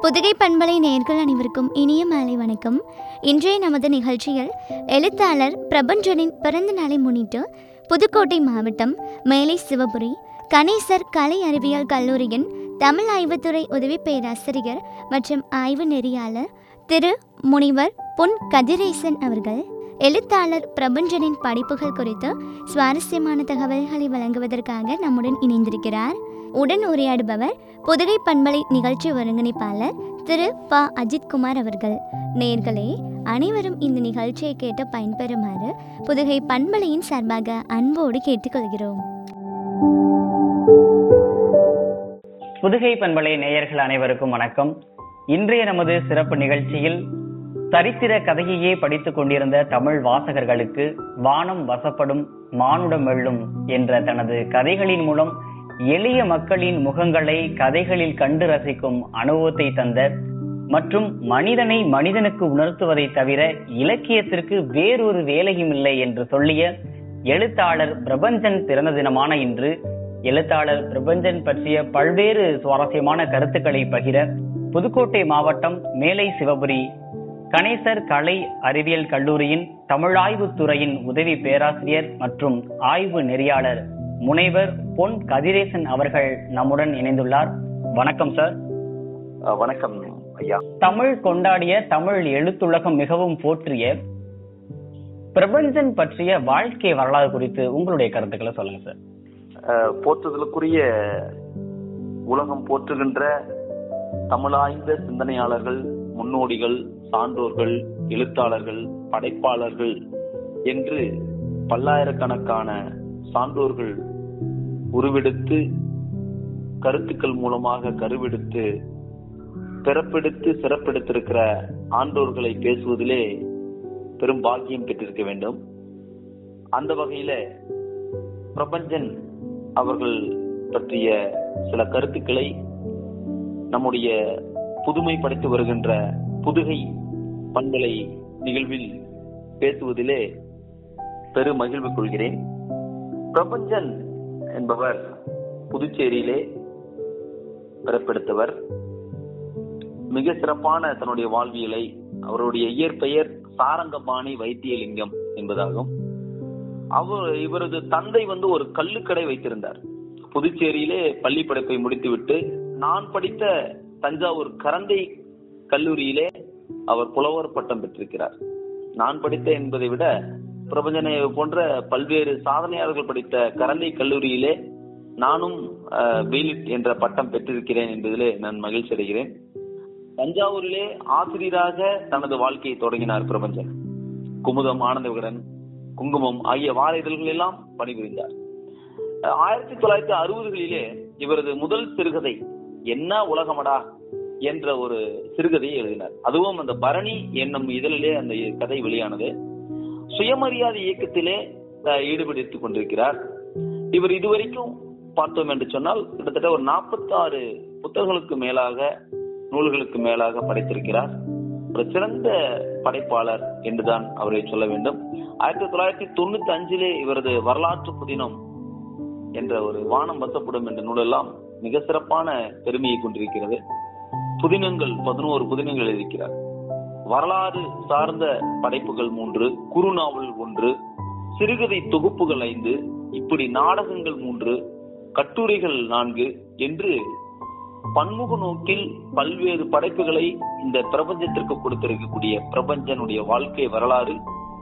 புதுகை பண்பலை நேர்கள் அனைவருக்கும் இனிய மாலை வணக்கம் இன்றைய நமது நிகழ்ச்சியில் எழுத்தாளர் பிரபஞ்சனின் பிறந்த நாளை முன்னிட்டு புதுக்கோட்டை மாவட்டம் மேலை சிவபுரி கணேசர் கலை அறிவியல் கல்லூரியின் தமிழ் ஆய்வுத்துறை உதவி பேராசிரியர் மற்றும் ஆய்வு நெறியாளர் திரு முனிவர் பொன் கதிரேசன் அவர்கள் எழுத்தாளர் பிரபஞ்சனின் படைப்புகள் குறித்து சுவாரஸ்யமான தகவல்களை வழங்குவதற்காக நம்முடன் இணைந்திருக்கிறார் உடன் உரையாடுபவர் புதுகை பண்பலை நிகழ்ச்சி ஒருங்கிணைப்பாளர் திரு ப அஜித்குமார் அவர்கள் நேர்களே அனைவரும் இந்த நிகழ்ச்சியை கேட்டு பயன்பெறுமாறு புதுகை பண்பலையின் சார்பாக அன்போடு கேட்டுக்கொள்கிறோம் புதுகை பண்பலை நேயர்கள் அனைவருக்கும் வணக்கம் இன்றைய நமது சிறப்பு நிகழ்ச்சியில் சரித்திர கதையையே படித்துக் கொண்டிருந்த தமிழ் வாசகர்களுக்கு வானம் வசப்படும் மானுடம் வெல்லும் என்ற தனது கதைகளின் மூலம் எளிய மக்களின் முகங்களை கதைகளில் கண்டு ரசிக்கும் அனுபவத்தை தந்த மற்றும் மனிதனை மனிதனுக்கு உணர்த்துவதை தவிர இலக்கியத்திற்கு வேறொரு வேலையும் இல்லை என்று சொல்லிய எழுத்தாளர் பிரபஞ்சன் பிறந்த தினமான இன்று எழுத்தாளர் பிரபஞ்சன் பற்றிய பல்வேறு சுவாரஸ்யமான கருத்துக்களை பகிர புதுக்கோட்டை மாவட்டம் மேலை சிவபுரி கணேசர் கலை அறிவியல் கல்லூரியின் தமிழாய்வுத் துறையின் உதவி பேராசிரியர் மற்றும் ஆய்வு நெறியாளர் முனைவர் பொன் கதிரேசன் அவர்கள் நம்முடன் இணைந்துள்ளார் வணக்கம் சார் அஹ் வணக்கம் ஐயா தமிழ் கொண்டாடிய தமிழ் எழுத்துலகம் மிகவும் போற்றிய பிரபஞ்சன் பற்றிய வாழ்க்கை வரலாறு குறித்து உங்களுடைய கருத்துக்களை சொல்லுங்க சார் அஹ் போற்றுதலுக்குரிய உலகம் போற்றுகின்ற தமிழாய்ந்த சிந்தனையாளர்கள் முன்னோடிகள் சான்றோர்கள் எழுத்தாளர்கள் படைப்பாளர்கள் என்று பல்லாயிரக்கணக்கான சான்றோர்கள் உருவெடுத்து கருத்துக்கள் மூலமாக கருவெடுத்து பிறப்பெடுத்து சிறப்பெடுத்திருக்கிற ஆண்டோர்களை பேசுவதிலே பெரும் பாக்கியம் பெற்றிருக்க வேண்டும் அந்த வகையில பிரபஞ்சன் அவர்கள் பற்றிய சில கருத்துக்களை நம்முடைய புதுமை படைத்து வருகின்ற புதுகை பண்பலை நிகழ்வில் பேசுவதிலே பெரு மகிழ்வு கொள்கிறேன் பிரபஞ்சன் என்பவர் புதுச்சேரியிலே பிறப்பெடுத்தவர் மிக சிறப்பான தன்னுடைய வாழ்வியலை அவருடைய இயற்பெயர் சாரங்கபாணி வைத்தியலிங்கம் என்பதாகும் அவர் இவரது தந்தை வந்து ஒரு கள்ளுக்கடை வைத்திருந்தார் புதுச்சேரியிலே பள்ளி படிப்பை முடித்துவிட்டு நான் படித்த தஞ்சாவூர் கரந்தை கல்லூரியிலே அவர் புலவர் பட்டம் பெற்றிருக்கிறார் நான் படித்த என்பதை விட பிரபஞ்சனை போன்ற பல்வேறு சாதனையாளர்கள் படித்த கரந்தை கல்லூரியிலே நானும் பீலிட் என்ற பட்டம் பெற்றிருக்கிறேன் என்பதிலே நான் மகிழ்ச்சி அடைகிறேன் தஞ்சாவூரிலே ஆசிரியராக தனது வாழ்க்கையை தொடங்கினார் பிரபஞ்சன் குமுதம் ஆனந்த விகடன் குங்குமம் ஆகிய வார இதழ்கள் எல்லாம் பணிபுரிந்தார் ஆயிரத்தி தொள்ளாயிரத்தி அறுபதுகளிலே இவரது முதல் சிறுகதை என்ன உலகமடா என்ற ஒரு சிறுகதையை எழுதினார் அதுவும் அந்த பரணி என்னும் இதழிலே அந்த கதை வெளியானது சுயமரியாதை இயக்கத்திலே ஈடுபடுத்திக் கொண்டிருக்கிறார் இவர் இதுவரைக்கும் பார்த்தோம் என்று சொன்னால் கிட்டத்தட்ட ஒரு நாற்பத்தி ஆறு புத்தகங்களுக்கு மேலாக நூல்களுக்கு மேலாக படைத்திருக்கிறார் ஒரு சிறந்த படைப்பாளர் என்றுதான் அவரை சொல்ல வேண்டும் ஆயிரத்தி தொள்ளாயிரத்தி தொண்ணூத்தி அஞ்சிலே இவரது வரலாற்று புதினம் என்ற ஒரு வானம் வசப்படும் என்ற நூலெல்லாம் மிக சிறப்பான பெருமையை கொண்டிருக்கிறது புதினங்கள் பதினோரு புதினங்கள் இருக்கிறார் வரலாறு சார்ந்த படைப்புகள் மூன்று குறுநாவல் ஒன்று சிறுகதை தொகுப்புகள் ஐந்து இப்படி நாடகங்கள் மூன்று கட்டுரைகள் நான்கு என்று பன்முக நோக்கில் பல்வேறு படைப்புகளை இந்த பிரபஞ்சத்திற்கு கொடுத்திருக்கக்கூடிய பிரபஞ்சனுடைய வாழ்க்கை வரலாறு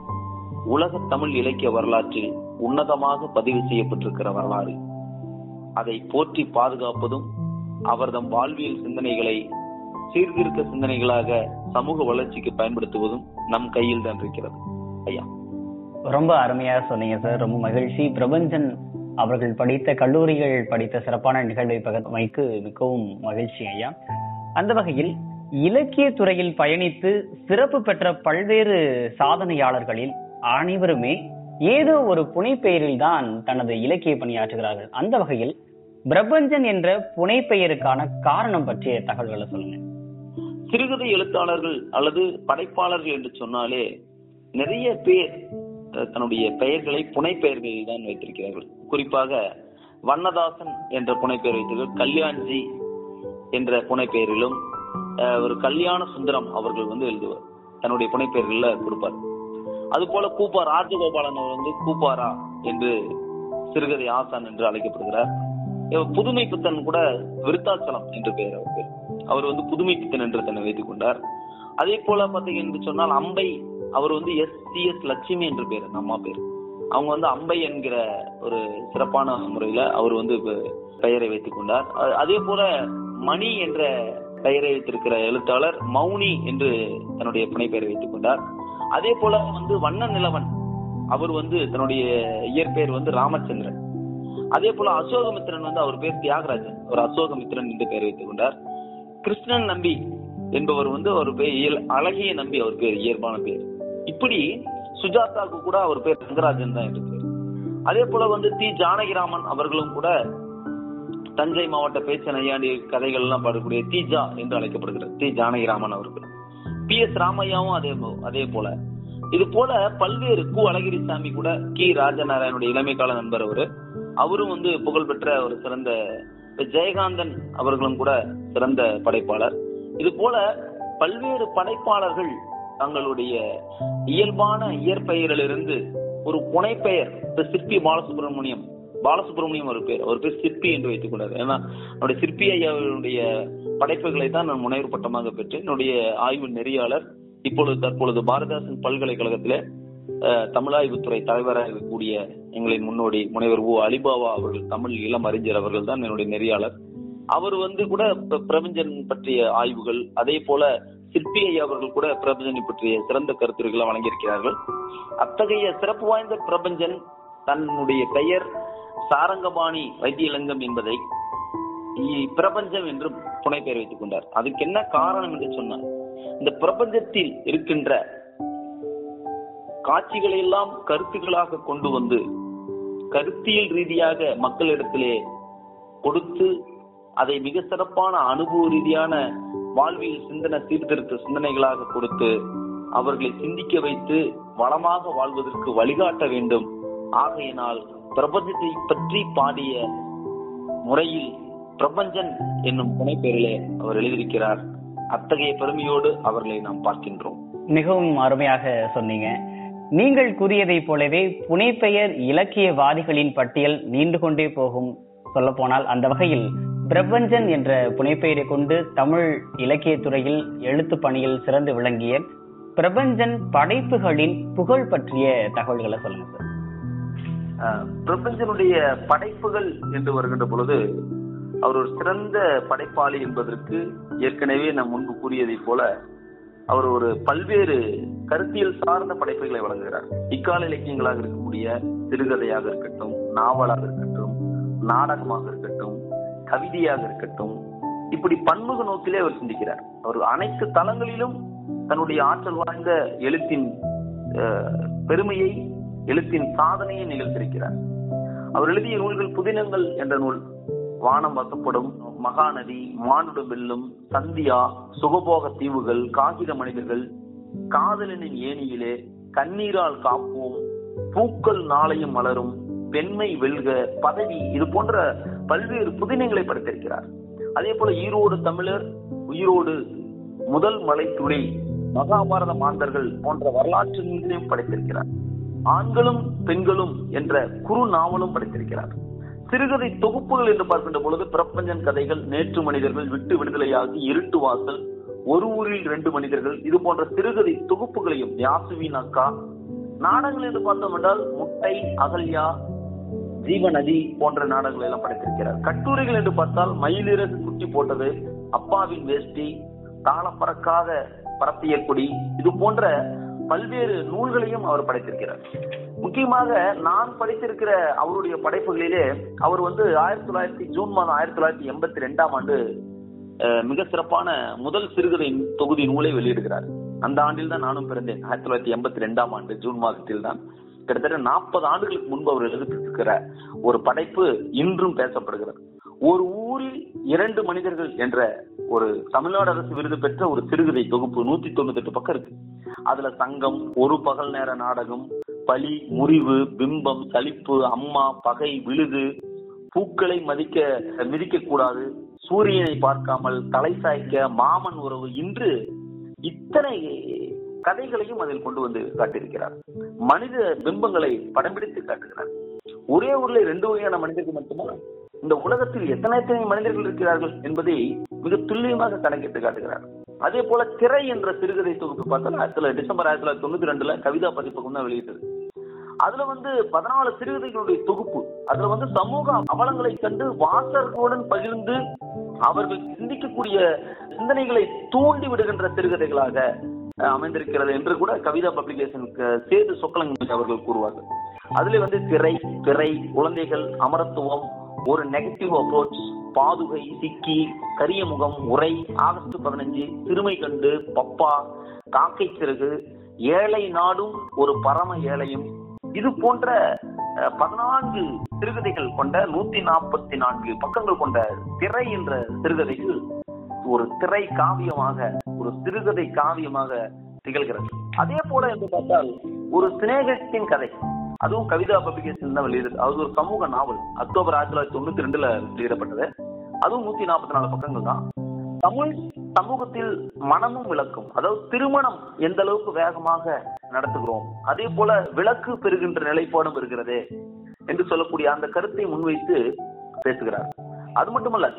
உலக தமிழ் இலக்கிய வரலாற்றில் உன்னதமாக பதிவு செய்யப்பட்டிருக்கிற வரலாறு அதை போற்றி பாதுகாப்பதும் அவர்தம் வாழ்வியல் சிந்தனைகளை சீர்திருத்த சிந்தனைகளாக சமூக வளர்ச்சிக்கு பயன்படுத்துவதும் நம் கையில் தான் இருக்கிறது ஐயா ரொம்ப அருமையா சொன்னீங்க சார் ரொம்ப மகிழ்ச்சி பிரபஞ்சன் அவர்கள் படித்த கல்லூரிகள் படித்த சிறப்பான நிகழ்வை பகமைக்கு மிகவும் மகிழ்ச்சி ஐயா அந்த வகையில் இலக்கிய துறையில் பயணித்து சிறப்பு பெற்ற பல்வேறு சாதனையாளர்களில் அனைவருமே ஏதோ ஒரு புனைப்பெயரில் தான் தனது இலக்கிய பணியாற்றுகிறார்கள் அந்த வகையில் பிரபஞ்சன் என்ற புனைப்பெயருக்கான காரணம் பற்றிய தகவல்களை சொல்லுங்க சிறுகதை எழுத்தாளர்கள் அல்லது படைப்பாளர்கள் என்று சொன்னாலே நிறைய பேர் தன்னுடைய பெயர்களை புனைப்பெயர்களில் தான் வைத்திருக்கிறார்கள் குறிப்பாக வண்ணதாசன் என்ற புனைப்பெயர் வைத்திருக்கிறார் கல்யாண்ஜி என்ற புனைப்பெயரிலும் அஹ், ஒரு கல்யாண சுந்தரம் அவர்கள் வந்து எழுதுவார் தன்னுடைய புனைப்பெயர்கள்ல கொடுப்பார் அது போல கூப்பா ராஜகோபாலன் அவர் வந்து கூப்பாரா என்று சிறுகதை ஆசான் என்று அழைக்கப்படுகிறார் இவர் புதுமை பித்தன் கூட விருத்தாச்சலம் என்று பெயர் அவர் பேர் அவர் வந்து புதுமை பித்தன் என்று தன்னை வைத்துக் கொண்டார் அதே போல பாத்தீங்க என்று சொன்னால் அம்பை அவர் வந்து எஸ் சி எஸ் லட்சுமி என்று பேர் அந்த அம்மா பேர் அவங்க வந்து அம்பை என்கிற ஒரு சிறப்பான முறையில அவர் வந்து பெ- பெயரை வைத்துக் கொண்டார் அ- அதே போல மணி என்ற பெயரை வைத்திருக்கிற எழுத்தாளர் மௌனி என்று தன்னுடைய புனைப்பெயரை வைத்துக் கொண்டார் அதே போல வந்து வண்ண நிலவன் அவர் வந்து தன்னுடைய இயற்பெயர் வந்து ராமச்சந்திரன் அதே போல அசோகமித்திரன் வந்து அவர் பேர் தியாகராஜன் ஒரு அசோகமித்திரன் என்று பெயர் வைத்துக் கொண்டார் கிருஷ்ணன் நம்பி என்பவர் வந்து அவர் பேர் இயல்- அழகிய நம்பி அவர் பேர் இயல்பான பேர் இப்படி சுஜாதாவுக்கு கூட அவர் பேர் ரங்கராஜன் தான் என்று பேர் அதே போல வந்து தி ஜானகிராமன் அவர்களும் கூட தஞ்சை மாவட்ட பேச்ச நையாண்டி கதைகள் எல்லாம் பாடக்கூடிய தீஜா என்று அழைக்கப்படுகிறார் தி ஜானகிராமன் அவர்கள் பி எஸ் ராமையாவும் அதே போ- அதே போல இது போல பல்வேறு கு அழகிரிசாமி கூட கி ராஜநாராயணுடைய இளமை கால நண்பர் அவரு அவரும் வந்து புகழ்பெற்ற ஒரு சிறந்த ஜெயகாந்தன் அவர்களும் கூட சிறந்த படைப்பாளர் இது போல பல்வேறு படைப்பாளர்கள் தங்களுடைய இயல்பான இயற்பெயரிலிருந்து ஒரு புனைப்பெயர் இப்ப சிற்பி பாலசுப்ரமணியம் பாலசுப்ரமணியம் ஒரு பேர் அவர் பேர் சிற்பி என்று வைத்துக் கொண்டார் ஏன்னா என்னுடைய சிற்பி ஐயாவுடைய படைப்புகளை தான் நான் முனைவர் பட்டமாக பெற்று என்னுடைய ஆய்வு நெறியாளர் இப்பொழுது தற்பொழுது பாரதிதாசன் பல்கலைக்கழகத்திலே அஹ், தமிழாய்வுத்துறை தலைவராக இருக்கக்கூடிய எங்களின் முன்னோடி முனைவர் ஓ அலிபாபா அவர்கள் தமிழ் இளம் அறிஞர் அவர்கள் தான் என்னுடைய நெறியாளர் அவர் வந்து கூட பிர- பிரபஞ்சன் பற்றிய ஆய்வுகள் அதே போல சிற்பி ஐயா அவர்கள் கூட பிரபஞ்சனை பற்றிய சிறந்த கருத்துரைகளை வழங்கியிருக்கிறார்கள் அத்தகைய சிறப்பு வாய்ந்த பிரபஞ்சன் தன்னுடைய பெயர் சாரங்கபாணி வைத்தியலிங்கம் என்பதை இ- பிரபஞ்சம் என்று புனைப்பெயர் வைத்துக் கொண்டார் அதுக்கு என்ன காரணம் என்று சொன்னார் இந்த பிரபஞ்சத்தில் இருக்கின்ற காட்சிகளை எல்லாம் கருத்துக்களாக கொண்டு வந்து கருத்தியல் ரீதியாக மக்களிடத்திலே கொடுத்து அதை மிக சிறப்பான அனுபவ ரீதியான வாழ்வியல் சிந்தனை சீர்திருத்த சிந்தனைகளாக கொடுத்து அவர்களை சிந்திக்க வைத்து வளமாக வாழ்வதற்கு வழிகாட்ட வேண்டும் ஆகையினால் பிரபஞ்சத்தை பற்றி பாடிய முறையில் பிரபஞ்சன் என்னும் புனைப்பெயரிலே அவர் எழுதியிருக்கிறார் அத்தகைய பெருமையோடு அவர்களை நாம் பார்க்கின்றோம் மிகவும் அருமையாக சொன்னீங்க நீங்கள் கூறியதைப் போலவே புனைப்பெயர் இலக்கியவாதிகளின் பட்டியல் நீண்டு கொண்டே போகும் சொல்லப்போனால் அந்த வகையில் பிரபஞ்சன் என்ற புனைப்பெயரை கொண்டு தமிழ் இலக்கியத் துறையில் எழுத்து பணியில் சிறந்து விளங்கிய பிரபஞ்சன் படைப்புகளின் புகழ் பற்றிய தகவல்களை சொல்லுங்க சார் அஹ், பிரபஞ்சனுடைய படைப்புகள் என்று வருகின்ற பொழுது அவர் ஒரு சிறந்த படைப்பாளி என்பதற்கு ஏற்கனவே நான் முன்பு கூறியதைப் போல அவர் ஒரு பல்வேறு கருத்தியல் சார்ந்த படைப்புகளை வழங்குகிறார் இக்கால இலக்கியங்களாக இருக்கக்கூடிய சிறுகதையாக இருக்கட்டும் நாவலாக இருக்கட்டும் நாடகமாக இருக்கட்டும் கவிதையாக இருக்கட்டும் இப்படி பன்முக நோக்கிலே அவர் சிந்திக்கிறார் அவர் அனைத்து தளங்களிலும் தன்னுடைய ஆற்றல் வாய்ந்த எழுத்தின் அஹ், பெருமையை எழுத்தின் சாதனையை நிகழ்த்திருக்கிறார் அவர் எழுதிய நூல்கள் புதினங்கள் என்ற நூல் வானம் வசப்படும் மகாநதி மானுட வெல்லும் சந்தியா சுகபோக தீவுகள் காகித மனிதர்கள் காதலனின் ஏணியிலே கண்ணீரால் காப்போம் பூக்கள் நாளையும் மலரும் பெண்மை வெல்க பதவி இது போன்ற பல்வேறு புதினங்களை படைத்திருக்கிறார் அதே போல ஈரோடு தமிழர் உயிரோடு முதல் மலைத்துளி மகாபாரத மாந்தர்கள் போன்ற வரலாற்று நூல்களையும் படைத்திருக்கிறார் ஆண்களும் பெண்களும் என்ற குறு நாவலும் படைத்திருக்கிறார் சிறுகதை தொகுப்புகள் என்று பார்க்கின்ற பொழுது பிரபஞ்சன் கதைகள் நேற்று மனிதர்கள் விட்டு விடுதலையாகி இருட்டு வாசல் ஒரு ஊரில் இரண்டு மனிதர்கள் இது போன்ற சிறுகதை தொகுப்புகளையும் யாசுவின் அக்கா நாடகங்கள் என்று பார்த்தோம் என்றால் முட்டை அகல்யா ஜீவநதி போன்ற நாடகங்கள் எல்லாம் படைத்திருக்கிறார் கட்டுரைகள் என்று பார்த்தால் மயிலிறகு குட்டி போட்டது அப்பாவின் வேஷ்டி தாளம் பறக்காத பரப்பிய கொடி இது போன்ற பல்வேறு நூல்களையும் அவர் படைத்திருக்கிறார் முக்கியமாக நான் படித்திருக்கிற அவருடைய படைப்புகளிலே அவர் வந்து ஆயிரத்தி தொள்ளாயிரத்தி ஜூன் மாதம் ஆயிரத்தி தொள்ளாயிரத்தி எண்பத்தி ரெண்டாம் ஆண்டு அஹ், மிக சிறப்பான முதல் சிறுகதை தொகுதி நூலை வெளியிடுகிறார் அந்த ஆண்டில் தான் நானும் பிறந்தேன் ஆயிரத்தி தொள்ளாயிரத்தி எண்பத்தி ரெண்டாம் ஆண்டு ஜூன் மாதத்தில் தான் கிட்டத்தட்ட நாற்பது ஆண்டுகளுக்கு முன்பு அவர் எழுதிட்டிருக்கிற ஒரு படைப்பு இன்றும் பேசப்படுகிறது ஒரு ஊரில் இரண்டு மனிதர்கள் என்ற ஒரு தமிழ்நாடு அரசு விருது பெற்ற ஒரு சிறுகதை தொகுப்பு நூத்தி தொண்ணூத்தி எட்டு பக்கம் இருக்கு அதுல சங்கம் ஒரு பகல் நேர நாடகம் பலி முறிவு பிம்பம் சலிப்பு அம்மா பகை விழுது பூக்களை மதிக்க மிதிக்க கூடாது சூரியனை பார்க்காமல் தலை சாய்க்க மாமன் உறவு இன்று இத்தனை கதைகளையும் அதில் கொண்டு வந்து காட்டியிருக்கிறார் மனித பிம்பங்களை படம் பிடித்து காட்டுகிறார் ஒரே ஊர்ல ரெண்டு வகையான மனிதர்கள் மட்டுமா இந்த உலகத்தில் எத்தனை எத்தனை மனிதர்கள் இருக்கிறார்கள் என்பதை மிக துல்லியமாக கணக்கிட்டு காட்டுகிறார் அதே போல திரை என்ற சிறுகதை தொகுப்பு பார்த்தால் ஆயிரத்தி தொள்ளாயிரத்தி டிசம்பர் ஆயிரத்தி தொள்ளாயிரத்தி தொண்ணூத்தி ரெண்டுல கவிதா பதிப்பகம் தான் வெளியிட்டது அதுல வந்து பதினாலு சிறுகதைகளுடைய தொகுப்பு அதுல வந்து சமூக அவலங்களை கண்டு வாசகர்களுடன் பகிர்ந்து அவர்கள் சிந்திக்கக்கூடிய சிந்தனைகளை தூண்டி விடுகின்ற சிறுகதைகளாக அஹ், அமைந்திருக்கிறது என்று கூட கவிதா பப்ளிகேஷனுக்கு சேது சொக்கலங்க அவர்கள் கூறுவார்கள் அதுல வந்து திரை திரை குழந்தைகள் அமரத்துவம் ஒரு நெகட்டிவ் அப்ரோச் பாதுகை சிக்கி கரிய முகம் உரை ஆகஸ்ட் பதினஞ்சு சிறுமை கண்டு பப்பா காக்கை சிறகு ஏழை நாடும் ஒரு பரம ஏழையும் இது போன்ற அஹ், பதினான்கு சிறுகதைகள் கொண்ட நூத்தி நாற்பத்தி நான்கு பக்கங்கள் கொண்ட திரை என்ற சிறுகதைகள் ஒரு திரை காவியமாக ஒரு சிறுகதை காவியமாக திகழ்கிறது அதே போல என்று பார்த்தால் ஒரு சிநேகத்தின் கதை அதுவும் கவிதா பப்ளிகேஷன் தான் வெளியிடுது அது ஒரு சமூக நாவல் அக்டோபர் ஆயிரத்தி தொள்ளாயிரத்தி தொண்ணூத்தி ரெண்டுல வெளியிடப்பட்டது அதுவும் நூத்தி நாற்பத்தி நாலு பக்கங்கள் தான் தமிழ் சமூகத்தில் மனமும் விளக்கும் அதாவது திருமணம் எந்த அளவுக்கு வேகமாக நடத்துகிறோம் அதே போல விளக்கு பெறுகின்ற நிலைப்பாடும் இருக்கிறது என்று சொல்லக்கூடிய அந்த கருத்தை முன்வைத்து பேசுகிறார் அது மட்டுமல்ல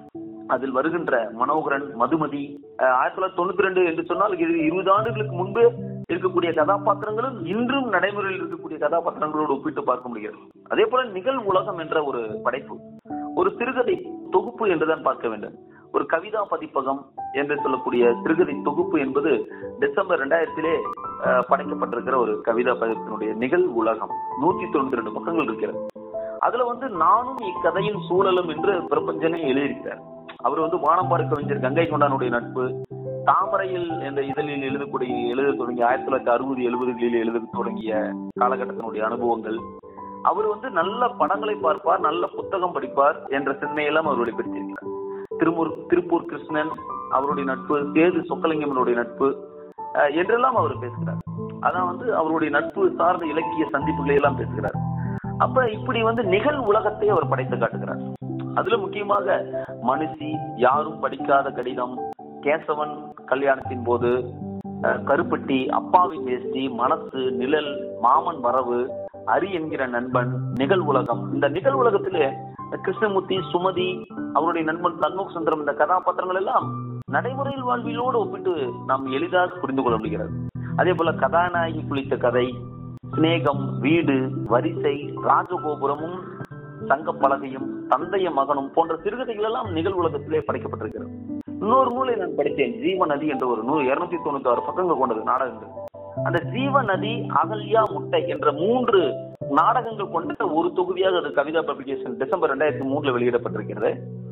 அதில் வருகின்ற மனோகரன் மதுமதி அஹ், ஆயிரத்தி தொள்ளாயிரத்தி தொண்ணூத்தி ரெண்டு என்று சொன்னால் இது இருபது ஆண்டுகளுக்கு முன்பு இருக்கக்கூடிய கதாபாத்திரங்களும் இன்றும் நடைமுறையில் இருக்கக்கூடிய கதாபாத்திரங்களோடு ஒப்பிட்டு பார்க்க முடிகிறது அதே போல நிகழ் உலகம் என்ற ஒரு படைப்பு ஒரு சிறுகதை தொகுப்பு என்றுதான் பார்க்க வேண்டும் ஒரு கவிதா பதிப்பகம் என்று சொல்லக்கூடிய சிறுகதை தொகுப்பு என்பது டிசம்பர் ரெண்டாயிரத்திலே அஹ், படைக்கப்பட்டிருக்கிற ஒரு கவிதா பதிப்பினுடைய நிகழ் உலகம் நூத்தி தொண்ணூத்தி ரெண்டு பக்கங்கள் இருக்கிறது அதுல வந்து நானும் இக்கதையின் சூழலும் என்று பிரபஞ்சனை எழுதியிருக்கிறார் அவர் வந்து வானம்பாடு கவிஞர் கங்கை கொண்டானுடைய நட்பு தாமரையில் என்ற இதழில் எழுதக்கூடிய எழுத தொடங்கிய ஆயிரத்தி தொள்ளாயிரத்தி அறுபது எழுபதுகளில் எழுத தொடங்கிய காலகட்டத்தினுடைய அனுபவங்கள் அவர் வந்து நல்ல படங்களை பார்ப்பார் நல்ல புத்தகம் படிப்பார் என்ற சிந்தனையெல்லாம் அவர் வெளிப்படுத்தியிருக்கிறார் திருமூர் திருப்பூர் கிருஷ்ணன் அவருடைய நட்பு சேது சொக்கலிங்கமனுடைய நட்பு அஹ், என்றெல்லாம் அவர் பேசுகிறார் அதான் வந்து அவருடைய நட்பு சார்ந்த இலக்கிய சந்திப்புகளை எல்லாம் பேசுகிறார் அப்ப இப்படி வந்து நிகழ் உலகத்தை அவர் படைத்து காட்டுகிறார் அதுல முக்கியமாக மனுஷி யாரும் படிக்காத கடிதம் கேசவன் கல்யாணத்தின் போது அஹ், கருப்பட்டி அப்பாவின் வேஷ்டி மனசு நிழல் மாமன் வரவு அரி என்கிற நண்பன் நிகழ் உலகம் இந்த நிகழ் உலகத்திலே கிருஷ்ணமூர்த்தி சுமதி அவருடைய நண்பன் சண்முக சுந்தரம் இந்த கதாபாத்திரங்கள் எல்லாம் நடைமுறையில் வாழ்வியலோடு ஒப்பிட்டு நாம் எளிதாக புரிந்து கொள்ள முடிகிறது அதே போல கதாநாயகி குளித்த கதை சிநேகம் வீடு வரிசை ராஜகோபுரமும் சங்க பலகையும் தந்தைய மகனும் போன்ற சிறுகதைகள் எல்லாம் நிகழ் உலகத்திலே படைக்கப்பட்டிருக்கிறது இன்னொரு நூலை நான் படித்தேன் ஜீவ நதி என்ற ஒரு நூல் இருநூத்தி தொண்ணூத்தி ஆறு பக்கங்கள் கொண்டது நாடகங்கள் அந்த ஜீவ நதி அகல்யா முட்டை என்ற மூன்று நாடகங்கள் கொண்ட ஒரு தொகுதியாக அது கவிதா பப்ளிகேஷன் டிசம்பர் ரெண்டாயிரத்தி மூணுல வெளியிடப்பட்டிருக்கிறது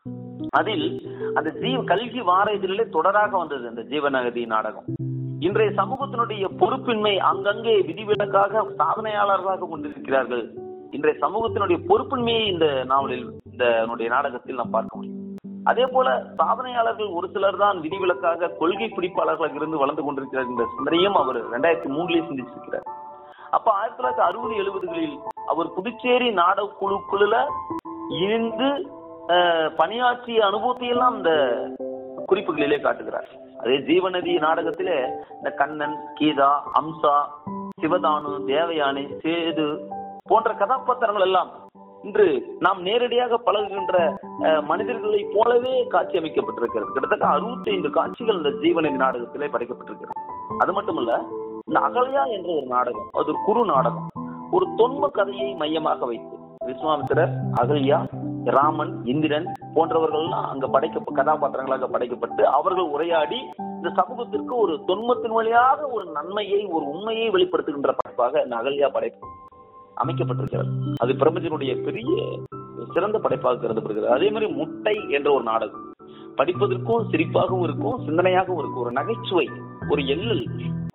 அதில் அந்த ஜீவ கல்வி வார இதழிலே தொடராக வந்தது அந்த ஜீவநகதி நாடகம் இன்றைய சமூகத்தினுடைய பொறுப்பின்மை அங்கங்கே விதிவிலக்காக சாதனையாளர்களாக கொண்டிருக்கிறார்கள் இன்றைய சமூகத்தினுடைய பொறுப்பின்மையை இந்த நாவலில் இந்த என்னுடைய நாடகத்தில் நாம் பார்க்க முடியும் அதே போல சாதனையாளர்கள் ஒரு சிலர் தான் விதிவிலக்காக கொள்கை பிடிப்பாளர்களாக இருந்து வளர்ந்து கொண்டிருக்கிறார் என்ற சிந்தனையும் அவர் ரெண்டாயிரத்தி மூணுலயே சிந்திச்சிருக்கிறார் அப்ப ஆயிரத்தி தொள்ளாயிரத்தி அறுபது எழுபதுகளில் அவர் புதுச்சேரி நாடக குழுக்குழுல இருந்து அஹ், பணியாற்றிய அனுபவத்தை எல்லாம் இந்த குறிப்புகளிலே காட்டுகிறார் அதே ஜீவநதி நாடகத்திலே இந்த கண்ணன் கீதா அம்சா சிவதானு தேவயானி சேது போன்ற கதாபாத்திரங்கள் எல்லாம் இன்று நாம் நேரடியாக பழகுகின்ற அஹ், மனிதர்களைப் போலவே காட்சி அமைக்கப்பட்டிருக்கிறது கிட்டத்தட்ட அறுபத்தி ஐந்து காட்சிகள் இந்த ஜீவநதி நாடகத்திலே படைக்கப்பட்டிருக்கிறது அது மட்டுமல்ல இந்த அகல்யா என்ற ஒரு நாடகம் அது ஒரு குறு நாடகம் ஒரு தொன்ம கதையை மையமாக வைத்து விஸ்வாமித்திரர் அகல்யா ராமன் இந்திரன் போன்றவர்கள்லாம் அங்க படைக்க கதாபாத்திரங்களாக படைக்கப்பட்டு அவர்கள் உரையாடி இந்த சமூகத்திற்கு ஒரு தொன்மத்தின் வழியாக ஒரு நன்மையை ஒரு உண்மையை வெளிப்படுத்துகின்ற படைப்பாக இந்த அகல்யா படைப்பு அமைக்கப்பட்டிருக்கிறது அது பிரபஞ்சனுடைய பெரிய சிறந்த படைப்பாக கருதப்படுகிறது அதே மாதிரி முட்டை என்ற ஒரு நாடகம் படிப்பதற்கும் சிரிப்பாகவும் இருக்கும் சிந்தனையாகவும் இருக்கும் ஒரு நகைச்சுவை ஒரு எள்ளல்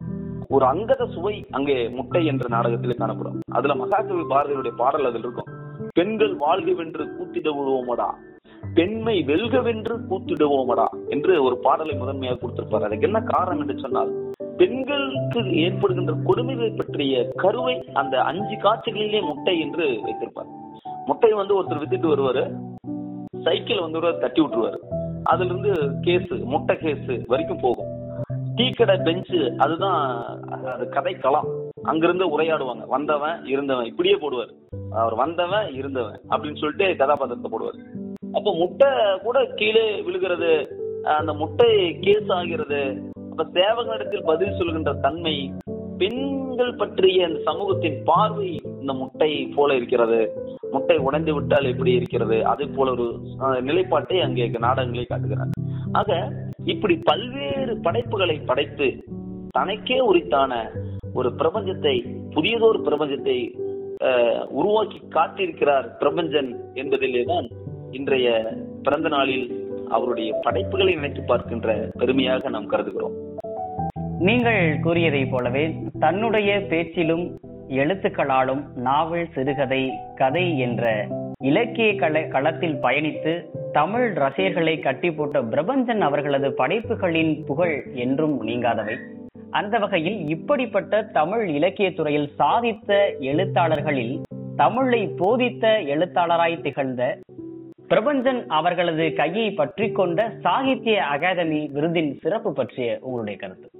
ஒரு அங்கத சுவை அங்கே முட்டை என்ற நாடகத்தில் காணப்படும் அதுல மகாகவி பாரதியுடைய பாடல் அதில் இருக்கும் பெண்கள் வாழ்கவென்று கூத்திடுவோமடா பெண்மை வெல்கவென்று கூத்திடுவோமடா என்று ஒரு பாடலை முதன்மையாக கொடுத்திருப்பார் அதுக்கு என்ன காரணம் என்று சொன்னால் பெண்களுக்கு ஏற்படுகின்ற கொடுமைகளை பற்றிய கருவை அந்த அஞ்சு காட்சிகளிலே முட்டை என்று வைத்திருப்பார் முட்டை வந்து ஒருத்தர் வித்துட்டு வருவாரு சைக்கிள் வந்து ஒருவர் தட்டி விட்டுருவாரு அதுல இருந்து கேஸ் முட்டை கேஸ் வரைக்கும் போகும் டீ கடை பெஞ்சு அதுதான் அது கதை களம் அங்கிருந்து உரையாடுவாங்க வந்தவன் இருந்தவன் இப்படியே போடுவார் அவர் வந்தவன் இருந்தவன் அப்படின்னு சொல்லிட்டு கதாபாத்திரத்தை போடுவார் அப்ப முட்டை கூட கீழே விழுகிறது அந்த முட்டை கேஸ் ஆகிறது அப்ப சேவகனிடத்தில் பதில் சொல்கின்ற தன்மை பெண்கள் பற்றிய அந்த சமூகத்தின் பார்வை இந்த முட்டை போல இருக்கிறது முட்டை உடைந்து விட்டால் எப்படி இருக்கிறது அதே போல ஒரு அஹ், நிலைப்பாட்டை அங்கே நாடகங்களை காட்டுகிறார் ஆக இப்படி பல்வேறு படைப்புகளை படைத்து தனக்கே உரித்தான ஒரு பிரபஞ்சத்தை புதியதொரு பிரபஞ்சத்தை அஹ், உருவாக்கி காட்டியிருக்கிறார் பிரபஞ்சன் என்பதிலே தான் இன்றைய பிறந்த நாளில் அவருடைய படைப்புகளை நினைத்து பார்க்கின்ற பெருமையாக நாம் கருதுகிறோம் நீங்கள் கூறியதைப் போலவே தன்னுடைய பேச்சிலும் எழுத்துக்களாலும் நாவல் சிறுகதை கதை என்ற இலக்கிய கள களத்தில் பயணித்து தமிழ் ரசிகர்களை கட்டி போட்ட பிரபஞ்சன் அவர்களது படைப்புகளின் புகழ் என்றும் நீங்காதவை அந்த வகையில் இப்படிப்பட்ட தமிழ் இலக்கிய துறையில் சாதித்த எழுத்தாளர்களில் தமிழை போதித்த எழுத்தாளராய் திகழ்ந்த பிரபஞ்சன் அவர்களது கையை பற்றி கொண்ட சாகித்ய அகாதமி விருதின் சிறப்பு பற்றிய உங்களுடைய கருத்து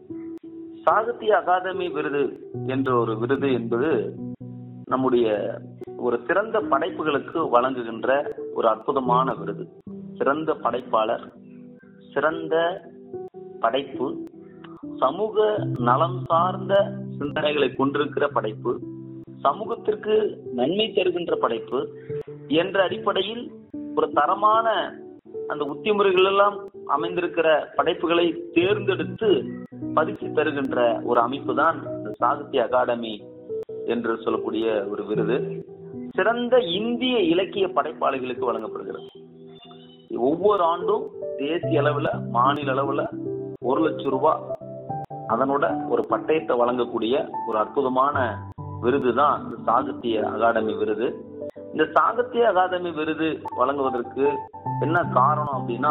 சாகித்ய அகாதமி விருது என்ற ஒரு விருது என்பது நம்முடைய ஒரு சிறந்த படைப்புகளுக்கு வழங்குகின்ற ஒரு அற்புதமான விருது சிறந்த படைப்பாளர் சிறந்த படைப்பு சமூக நலம் சார்ந்த சிந்தனைகளை கொண்டிருக்கிற படைப்பு சமூகத்திற்கு நன்மை தருகின்ற படைப்பு என்ற அடிப்படையில் ஒரு தரமான அந்த உத்திமுறைகள் எல்லாம் அமைந்திருக்கிற படைப்புகளை தேர்ந்தெடுத்து பரிசு தருகின்ற ஒரு அமைப்பு தான் இந்த சாகித்ய அகாடமி என்று சொல்லக்கூடிய ஒரு விருது சிறந்த இந்திய இலக்கிய படைப்பாளிகளுக்கு வழங்கப்படுகிறது ஒவ்வொரு ஆண்டும் தேசிய அளவுல மாநில அளவுல ஒரு லட்சம் ரூபாய் அதனோட ஒரு பட்டயத்தை வழங்கக்கூடிய ஒரு அற்புதமான விருது தான் இந்த சாகித்ய அகாடமி விருது இந்த சாகித்ய அகாதமி விருது வழங்குவதற்கு என்ன காரணம் அப்படின்னா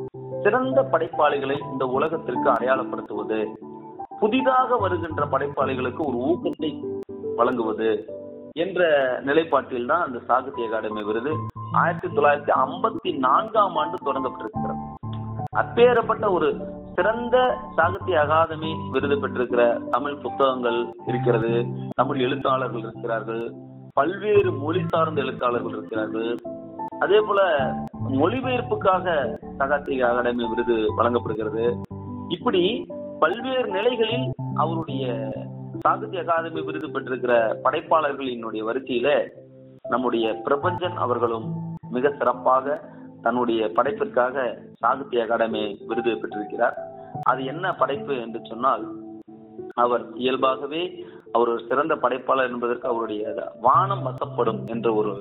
சிறந்த படைப்பாளிகளை இந்த உலகத்திற்கு அடையாளப்படுத்துவது புதிதாக வருகின்ற படைப்பாளிகளுக்கு ஒரு ஊக்கத்தை வழங்குவது என்ற நிலைப்பாட்டில் தான் அந்த சாகித்ய அகாடமி விருது ஆயிரத்தி தொள்ளாயிரத்தி ஐம்பத்தி நான்காம் ஆண்டு தொடங்கப்பட்டிருக்கிறது அப்பேறப்பட்ட ஒரு சிறந்த சாகித்ய அகாதமி விருது பெற்றிருக்கிற தமிழ் புத்தகங்கள் இருக்கிறது தமிழ் எழுத்தாளர்கள் இருக்கிறார்கள் பல்வேறு மொழி சார்ந்த எழுத்தாளர்கள் இருக்கிறார்கள் அதே போல மொழிபெயர்ப்புக்காக சாகித்ய அகாடமி விருது வழங்கப்படுகிறது இப்படி பல்வேறு நிலைகளில் அவருடைய சாகித்ய அகாதமி விருது பெற்றிருக்கிற படைப்பாளர்களினுடைய வரிசையில நம்முடைய பிரபஞ்சன் அவர்களும் மிக சிறப்பாக தன்னுடைய படைப்பிற்காக சாகித்ய அகாடமி விருது பெற்றிருக்கிறார் அது என்ன படைப்பு என்று சொன்னால் அவர் இயல்பாகவே அவர் ஒரு சிறந்த படைப்பாளர் என்பதற்கு அவருடைய வானம் வசப்படும் என்ற ஒரு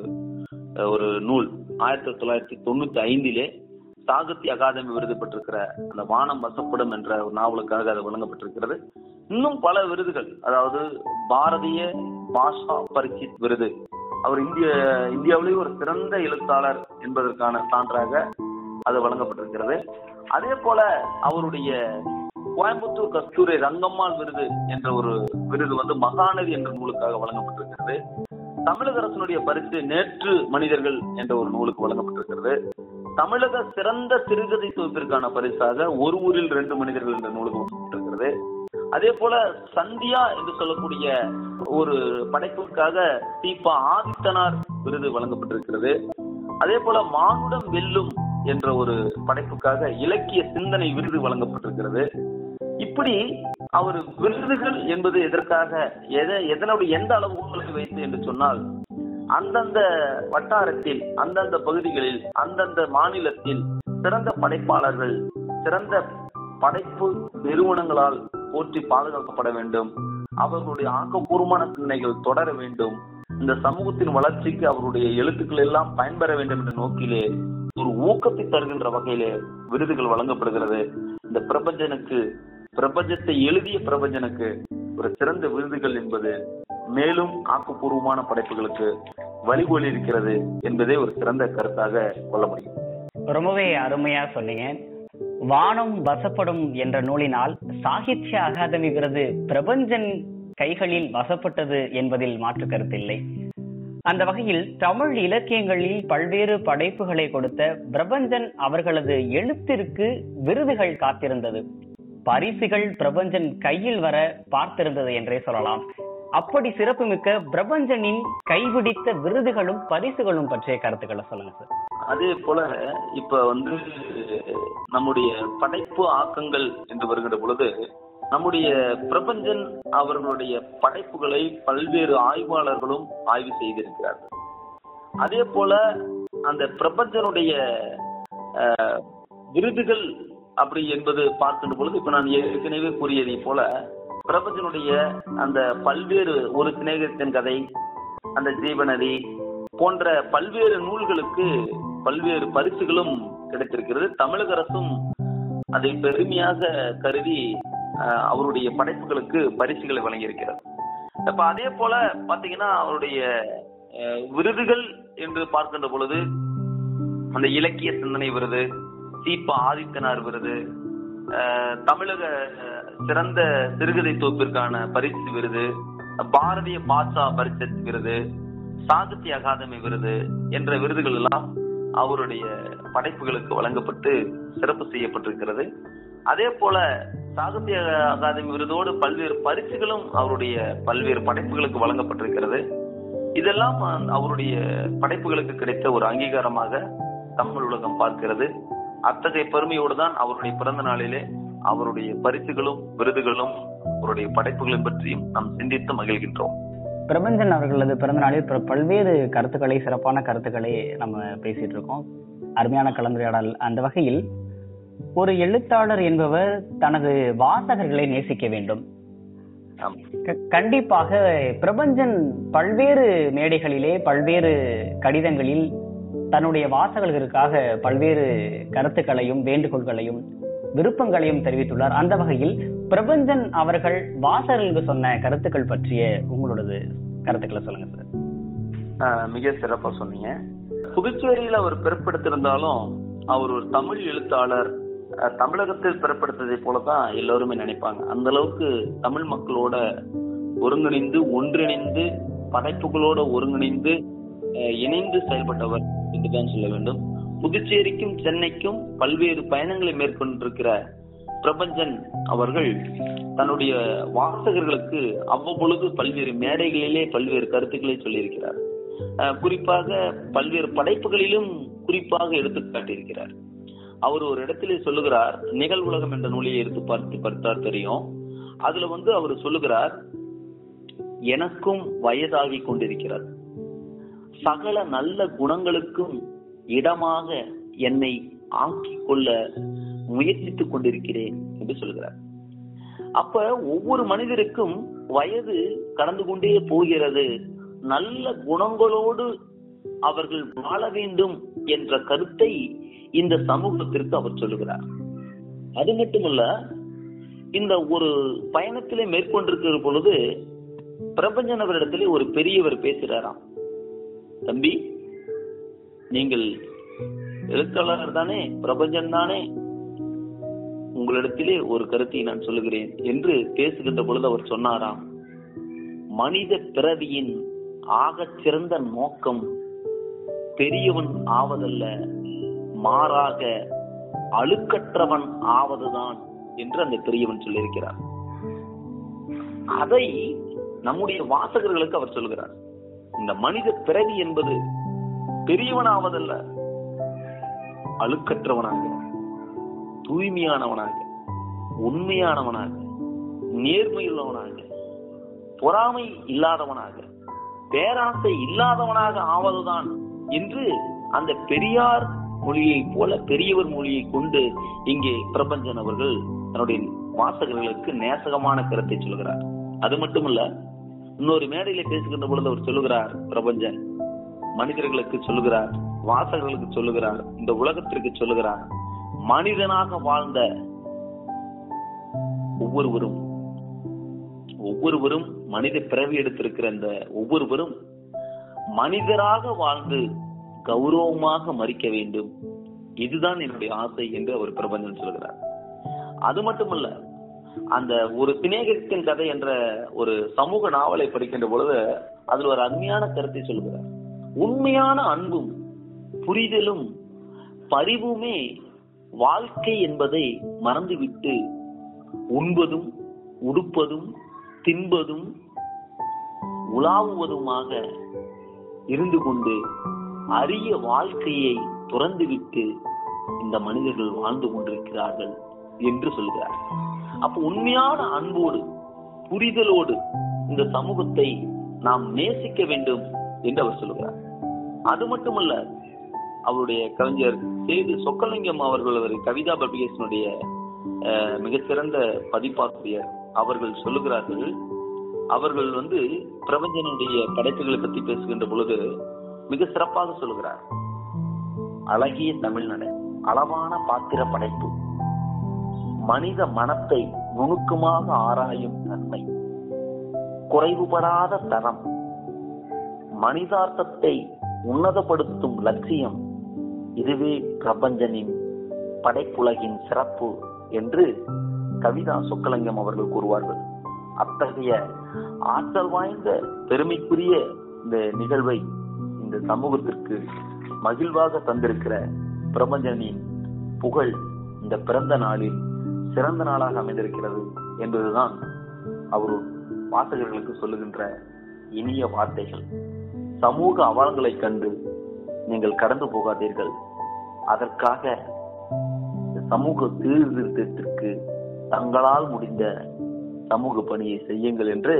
ஒரு நூல் ஆயிரத்தி தொள்ளாயிரத்தி தொண்ணூத்தி ஐந்திலே சாகித்ய அகாதமி விருது பெற்றிருக்கிற அந்த வானம் வசப்படும் என்ற ஒரு நாவலுக்காக அது வழங்கப்பட்டிருக்கிறது இன்னும் பல விருதுகள் அதாவது பாரதிய பாஷா பரிசித் விருது அவர் இந்திய இந்தியாவிலேயே ஒரு சிறந்த எழுத்தாளர் என்பதற்கான சான்றாக அது வழங்கப்பட்டிருக்கிறது அதே போல அவருடைய கோயம்புத்தூர் கஸ்தூரி ரங்கம்மாள் விருது என்ற ஒரு விருது வந்து மகாநதி என்ற நூலுக்காக வழங்கப்பட்டிருக்கிறது தமிழக அரசனுடைய பரிசு நேற்று மனிதர்கள் என்ற ஒரு நூலுக்கு வழங்கப்பட்டிருக்கிறது தமிழக சிறந்த சிறுகதை தொகுப்பிற்கான பரிசாக ஒரு ஊரில் ரெண்டு மனிதர்கள் என்ற நூலுக்கு வழங்கப்பட்டிருக்கிறது அதே போல சந்தியா என்று சொல்லக்கூடிய ஒரு படைப்புக்காக தீபா ஆதித்தனார் விருது வழங்கப்பட்டிருக்கிறது அதே போல மானுடம் வெல்லும் என்ற ஒரு படைப்புக்காக இலக்கிய சிந்தனை விருது வழங்கப்பட்டிருக்கிறது இப்படி அவர் விருதுகள் என்பது எதற்காக எதை எதனுடைய எந்த அளவுகளை வைத்து என்று சொன்னால் அந்தந்த வட்டாரத்தில் அந்தந்த பகுதிகளில் அந்தந்த மாநிலத்தில் சிறந்த படைப்பாளர்கள் சிறந்த படைப்பு நிறுவனங்களால் போற்றி பாதுகாக்கப்பட வேண்டும் அவர்களுடைய ஆக்கப்பூர்வமான சிந்தனைகள் தொடர வேண்டும் இந்த சமூகத்தின் வளர்ச்சிக்கு அவருடைய எழுத்துக்கள் எல்லாம் பயன்பெற வேண்டும் என்ற நோக்கிலே ஒரு ஊக்கத்தை தருகின்ற வகையிலே விருதுகள் வழங்கப்படுகிறது இந்த பிரபஞ்சனுக்கு பிரபஞ்சத்தை எழுதிய பிரபஞ்சனுக்கு ஒரு சிறந்த விருதுகள் என்பது மேலும் ஆக்கப்பூர்வமான படைப்புகளுக்கு வழிகோலி இருக்கிறது என்பதே ஒரு சிறந்த கருத்தாக கொள்ள முடியும் ரொம்பவே அருமையா சொன்னீங்க வானம் வசப்படும் என்ற நூலினால் சாகித்ய அகாதமி விருது பிரபஞ்சன் கைகளில் வசப்பட்டது என்பதில் மாற்று கருத்தில்லை அந்த வகையில் தமிழ் இலக்கியங்களில் பல்வேறு படைப்புகளை கொடுத்த பிரபஞ்சன் அவர்களது எழுத்திற்கு விருதுகள் காத்திருந்தது பரிசுகள் பிரபஞ்சன் கையில் வர பார்த்திருந்தது என்றே சொல்லலாம் அப்படி சிறப்புமிக்க பிரபஞ்சனின் கைபிடித்த விருதுகளும் பரிசுகளும் பற்றிய கருத்துக்களை சொல்லுங்க சார் அதே போல இப்ப வந்து நம்முடைய படைப்பு ஆக்கங்கள் என்று வருகிற பொழுது நம்முடைய பிரபஞ்சன் அவர்களுடைய படைப்புகளை பல்வேறு ஆய்வாளர்களும் ஆய்வு செய்திருக்கிறார்கள் அதே போல அந்த பிரபஞ்சனுடைய அஹ், விருதுகள் அப்படி என்பது பார்க்கின்ற பொழுது இப்ப நான் ஏற்கனவே கூறியதை போல பிரபஞ்சனுடைய அந்த பல்வேறு ஒரு சிநேகத்தின் கதை அந்த ஜீவநதி போன்ற பல்வேறு நூல்களுக்கு பல்வேறு பரிசுகளும் கிடைத்திருக்கிறது தமிழக அரசும் அதை பெருமையாக கருதி அஹ், அவருடைய படைப்புகளுக்கு பரிசுகளை வழங்கியிருக்கிறது அப்ப அதே போல பாத்தீங்கன்னா அவருடைய அஹ், விருதுகள் என்று பார்க்கின்ற பொழுது அந்த இலக்கிய சிந்தனை விருது சீபா ஆதித்தனார் விருது அஹ், தமிழக அஹ், சிறந்த சிறுகதை தொகுப்பிற்கான பரிசு விருது பாரதிய பாஷா பரிசத் விருது சாகித்ய அகாதமி விருது என்ற விருதுகள் எல்லாம் அவருடைய படைப்புகளுக்கு வழங்கப்பட்டு சிறப்பு செய்யப்பட்டிருக்கிறது அதே போல சாகித்ய அகாதமி விருதோடு பல்வேறு பரிசுகளும் அவருடைய பல்வேறு படைப்புகளுக்கு வழங்கப்பட்டிருக்கிறது இதெல்லாம் அவருடைய படைப்புகளுக்கு கிடைத்த ஒரு அங்கீகாரமாக தமிழ் உலகம் பார்க்கிறது அத்தகைய பெருமையோடு தான் அவருடைய பிறந்த நாளிலே அவருடைய பரிசுகளும் விருதுகளும் அவருடைய படைப்புகளை பற்றியும் நாம் சிந்தித்து மகிழ்கின்றோம் பிரபஞ்சன் அவர்களது பிறந்த நாளில் ப- பல்வேறு கருத்துக்களை சிறப்பான கருத்துக்களை நம்ம பேசிட்டு இருக்கோம் அருமையான கலந்துரையாடல் அந்த வகையில் ஒரு எழுத்தாளர் என்பவர் தனது வாசகர்களை நேசிக்க வேண்டும் ஆம். க- கண்டிப்பாக பிரபஞ்சன் பல்வேறு மேடைகளிலே பல்வேறு கடிதங்களில் தன்னுடைய வாசகர்களுக்காக பல்வேறு கருத்துக்களையும் வேண்டுகோள்களையும் விருப்பங்களையும் தெரிவித்துள்ளார் அந்த வகையில் பிரபஞ்சன் அவர்கள் வாசகர்களுக்கு சொன்ன கருத்துக்கள் பற்றிய உங்களோடது கருத்துக்களை சொல்லுங்க சார் ஆஹ் மிக சிறப்பா சொன்னீங்க புதுச்சேரியில் அவர் பிறப்பெடுத்திருந்தாலும் அவர் ஒரு தமிழ் எழுத்தாளர் அஹ் தமிழகத்தில் பிறப்பெடுத்ததை போலதான் எல்லாருமே நினைப்பாங்க அந்த அளவுக்கு தமிழ் மக்களோட ஒருங்கிணைந்து ஒன்றிணைந்து படைப்புகளோட ஒருங்கிணைந்து அஹ் இணைந்து செயல்பட்டவர் என்றுதான் சொல்ல வேண்டும் புதுச்சேரிக்கும் சென்னைக்கும் பல்வேறு பயணங்களை மேற்கொண்டிருக்கிற பிரபஞ்சன் அவர்கள் தன்னுடைய வாசகர்களுக்கு அவ்வப்பொழுது பல்வேறு மேடைகளிலே பல்வேறு கருத்துக்களை சொல்லியிருக்கிறார் அஹ் குறிப்பாக பல்வேறு படைப்புகளிலும் குறிப்பாக எடுத்து காட்டியிருக்கிறார் அவர் ஒரு இடத்திலே சொல்லுகிறார் நிகழ்வுலகம் என்ற நூலை எடுத்து பார்த்து பார்த்தார் தெரியும் அதுல வந்து அவர் சொல்லுகிறார் எனக்கும் வயதாகி கொண்டிருக்கிறது சகல நல்ல குணங்களுக்கும் இடமாக என்னை ஆக்கிக் கொள்ள முயற்சித்துக் கொண்டிருக்கிறேன் என்று சொல்கிறார் அப்ப ஒவ்வொரு மனிதருக்கும் வயது கடந்து கொண்டே போகிறது நல்ல குணங்களோடு அவர்கள் வாழ வேண்டும் என்ற கருத்தை இந்த சமூகத்திற்கு அவர் சொல்லுகிறார் அது மட்டுமல்ல இந்த ஒரு பயணத்திலே மேற்கொண்டிருக்கிற பொழுது பிரபஞ்சன் அவரிடத்திலே ஒரு பெரியவர் பேசுறாராம் தம்பி நீங்கள் எழுத்தாளர் தானே பிரபஞ்சன் தானே உங்களிடத்திலே ஒரு கருத்தை நான் சொல்லுகிறேன் என்று பேசுகின்ற பொழுது அவர் சொன்னாராம் மனித பிறவியின் ஆகச் சிறந்த நோக்கம் பெரியவன் ஆவதல்ல மாறாக அழுக்கற்றவன் ஆவதுதான் என்று அந்த பெரியவன் சொல்லியிருக்கிறார் அதை நம்முடைய வாசகர்களுக்கு அவர் சொல்கிறார் இந்த மனித பிறவி என்பது பெரியவனாவதல்ல அழுக்கற்றவனாக தூய்மையானவனாக உண்மையானவனாக நேர்மையுள்ளவனாக பொறாமை இல்லாதவனாக பேராசை இல்லாதவனாக ஆவதுதான் என்று அந்த பெரியார் மொழியை போல பெரியவர் மொழியை கொண்டு இங்கே பிரபஞ்சன் அவர்கள் தன்னுடைய வாசகர்களுக்கு நேசகமான கருத்தை சொல்கிறார் அது மட்டுமல்ல இன்னொரு மேடையில பேசுகின்ற பொழுது அவர் சொல்லுகிறார் பிரபஞ்சன் மனிதர்களுக்கு சொல்லுகிறார் வாசகர்களுக்கு சொல்லுகிறார் இந்த உலகத்திற்கு சொல்லுகிறார் மனிதனாக வாழ்ந்த ஒவ்வொருவரும் ஒவ்வொருவரும் மனித பிறவி எடுத்திருக்கிற இந்த ஒவ்வொருவரும் மனிதராக வாழ்ந்து கௌரவமாக மறிக்க வேண்டும் இதுதான் என்னுடைய ஆசை என்று அவர் பிரபஞ்சன் சொல்கிறார் அது மட்டுமல்ல அந்த ஒரு சிநேகத்தின் கதை என்ற ஒரு சமூக நாவலை படிக்கின்ற பொழுது அதுல ஒரு அருமையான கருத்தை சொல்கிறார் உண்மையான அன்பும் புரிதலும் பரிவுமே வாழ்க்கை என்பதை மறந்துவிட்டு உண்பதும் உடுப்பதும் தின்பதும் உலாவுவதுமாக இருந்து கொண்டு அரிய வாழ்க்கையை துறந்துவிட்டு இந்த மனிதர்கள் வாழ்ந்து கொண்டிருக்கிறார்கள் என்று சொல்கிறார் அப்ப உண்மையான அன்போடு புரிதலோடு இந்த சமூகத்தை நாம் நேசிக்க வேண்டும் என்று அவர் சொல்கிறார் அது மட்டுமல்ல அவருடைய கவிஞர் சேது சொக்கலிங்கம் அவர்கள் அவர் கவிதா பப்ளிகேஷனுடைய மிகச்சிறந்த பதிப்பாசிரியர் அவர்கள் சொல்லுகிறார்கள் அவர்கள் வந்து பிரபஞ்சனுடைய படைப்புகளை பற்றி பேசுகின்ற பொழுது மிக சிறப்பாக சொல்லுகிறார் அழகிய தமிழ்நடை அளவான பாத்திர படைப்பு மனித மனத்தை நுணுக்கமாக ஆராயும் தன்மை குறைவுபடாத தரம் மனிதார்த்தத்தை உன்னதப்படுத்தும் லட்சியம் இதுவே பிரபஞ்சனின் படைப்புலகின் சிறப்பு என்று கவிதா சொக்கலிங்கம் அவர்கள் கூறுவார்கள் அத்தகைய ஆற்றல் வாய்ந்த பெருமைக்குரிய இந்த நிகழ்வை இந்த சமூகத்திற்கு மகிழ்வாக தந்திருக்கிற பிரபஞ்சனின் புகழ் இந்த பிறந்த நாளில் சிறந்த நாளாக அமைந்திருக்கிறது என்பதுதான் அவர் வாசகர்களுக்கு சொல்லுகின்ற இனிய வார்த்தைகள் சமூக அவலங்களை கண்டு நீங்கள் கடந்து போகாதீர்கள் அதற்காக சமூக சீர்திருத்தத்திற்கு தங்களால் முடிந்த சமூக பணியை செய்யுங்கள் என்று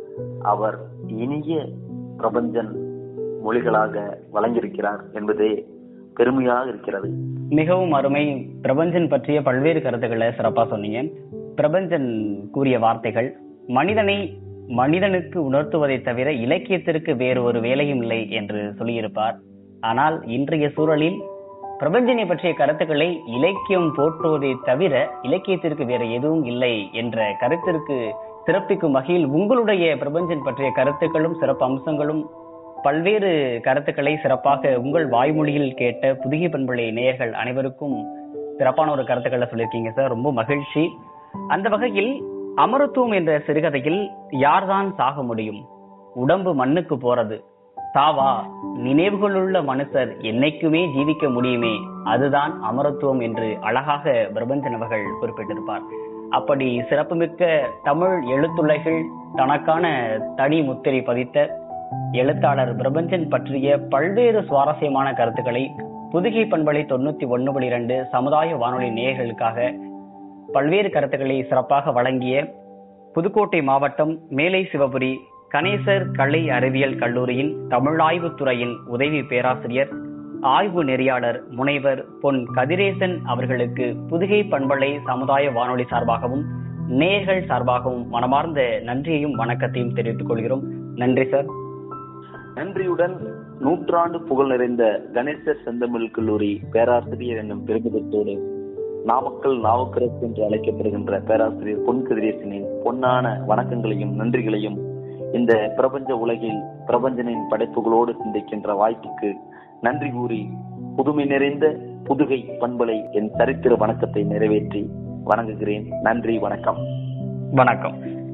அவர் இனிய பிரபஞ்சன் மொழிகளாக வழங்கியிருக்கிறார் என்பதே பெருமையாக இருக்கிறது மிகவும் அருமை பிரபஞ்சன் பற்றிய பல்வேறு கருத்துக்களை சிறப்பா சொன்னீங்க பிரபஞ்சன் கூறிய வார்த்தைகள் மனிதனை மனிதனுக்கு உணர்த்துவதை தவிர இலக்கியத்திற்கு வேறு ஒரு வேலையும் இல்லை என்று சொல்லியிருப்பார் ஆனால் இன்றைய சூழலில் பிரபஞ்சனை பற்றிய கருத்துக்களை இலக்கியம் போற்றுவதை தவிர இலக்கியத்திற்கு வேற எதுவும் இல்லை என்ற கருத்திற்கு சிறப்பிக்கும் வகையில் உங்களுடைய பிரபஞ்சன் பற்றிய கருத்துக்களும் சிறப்பு அம்சங்களும் பல்வேறு கருத்துக்களை சிறப்பாக உங்கள் வாய்மொழியில் கேட்ட புதிய பண்புடைய நேயர்கள் அனைவருக்கும் சிறப்பான ஒரு கருத்துக்களை சொல்லியிருக்கீங்க சார் ரொம்ப மகிழ்ச்சி அந்த வகையில் அமரத்துவம் என்ற சிறுகதையில் யார்தான் சாக முடியும் உடம்பு மண்ணுக்கு போறது சாவா நினைவுகளுள்ள மனுஷர் என்னைக்குமே ஜீவிக்க முடியுமே அதுதான் அமரத்துவம் என்று அழகாக பிரபஞ்சன் அவர்கள் குறிப்பிட்டிருப்பார் அப்படி சிறப்புமிக்க தமிழ் எழுத்துலகில் தனக்கான தனி முத்திரை பதித்த எழுத்தாளர் பிரபஞ்சன் பற்றிய பல்வேறு சுவாரஸ்யமான கருத்துக்களை புதுகை பண்பலை தொண்ணூத்தி ஒன்னு புள்ளி இரண்டு சமுதாய வானொலி நேயர்களுக்காக பல்வேறு கருத்துக்களை சிறப்பாக வழங்கிய புதுக்கோட்டை மாவட்டம் மேலை சிவபுரி கணேசர் கலை அறிவியல் கல்லூரியின் தமிழாய்வுத் துறையின் உதவி பேராசிரியர் ஆய்வு நெறியாளர் முனைவர் பொன் கதிரேசன் அவர்களுக்கு புதுகை பண்பலை சமுதாய வானொலி சார்பாகவும் நேயர்கள் சார்பாகவும் மனமார்ந்த நன்றியையும் வணக்கத்தையும் தெரிவித்துக் கொள்கிறோம் நன்றி சார் நன்றியுடன் நூற்றாண்டு புகழ் நிறைந்த கணேசர் செந்தமிழ் கல்லூரி பேராசிரியர் என்னும் பெருமிதத்தோடு நாமக்கல் நாவுக்கரசு என்று அழைக்கப்படுகின்ற பேராசிரியர் பொன் கதிரேசனின் பொன்னான வணக்கங்களையும் நன்றிகளையும் இந்த பிரபஞ்ச உலகில் பிரபஞ்சனின் படைப்புகளோடு சிந்திக்கின்ற வாய்ப்புக்கு நன்றி கூறி புதுமை நிறைந்த புதுகை பண்பலை என் சரித்திர வணக்கத்தை நிறைவேற்றி வணங்குகிறேன் நன்றி வணக்கம் வணக்கம்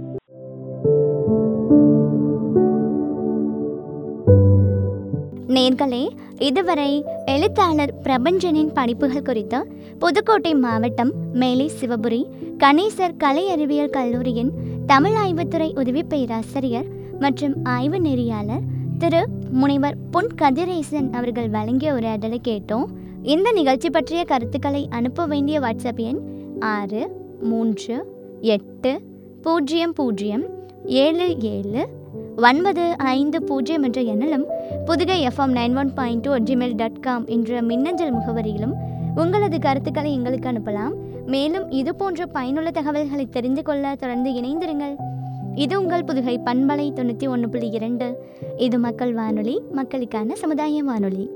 நேர்களே இதுவரை எழுத்தாளர் பிரபஞ்சனின் படிப்புகள் குறித்து புதுக்கோட்டை மாவட்டம் மேலே சிவபுரி கணேசர் கலை அறிவியல் கல்லூரியின் தமிழ் ஆய்வுத்துறை உதவி பேராசிரியர் மற்றும் ஆய்வு நெறியாளர் திரு முனைவர் பொன் கதிரேசன் அவர்கள் வழங்கிய உரையாடலை கேட்டோம் இந்த நிகழ்ச்சி பற்றிய கருத்துக்களை அனுப்ப வேண்டிய வாட்ஸ்அப் எண் ஆறு மூன்று எட்டு பூஜ்ஜியம் பூஜ்ஜியம் ஏழு ஏழு ஒன்பது ஐந்து பூஜ்ஜியம் என்ற எண்ணிலும் Pudugai FM nine one point two Gmail dot com என்ற மின்னஞ்சல் முகவரியிலும் உங்களது கருத்துக்களை எங்களுக்கு அனுப்பலாம் மேலும் இது போன்ற பயனுள்ள தகவல்களை தெரிந்து கொள்ள தொடர்ந்து இணைந்திருங்கள் இது உங்கள் புதுகை பண்பலை தொண்ணூற்றி ஒன்று புள்ளி இரண்டு இது மக்கள் வானொலி மக்களுக்கான சமுதாய வானொலி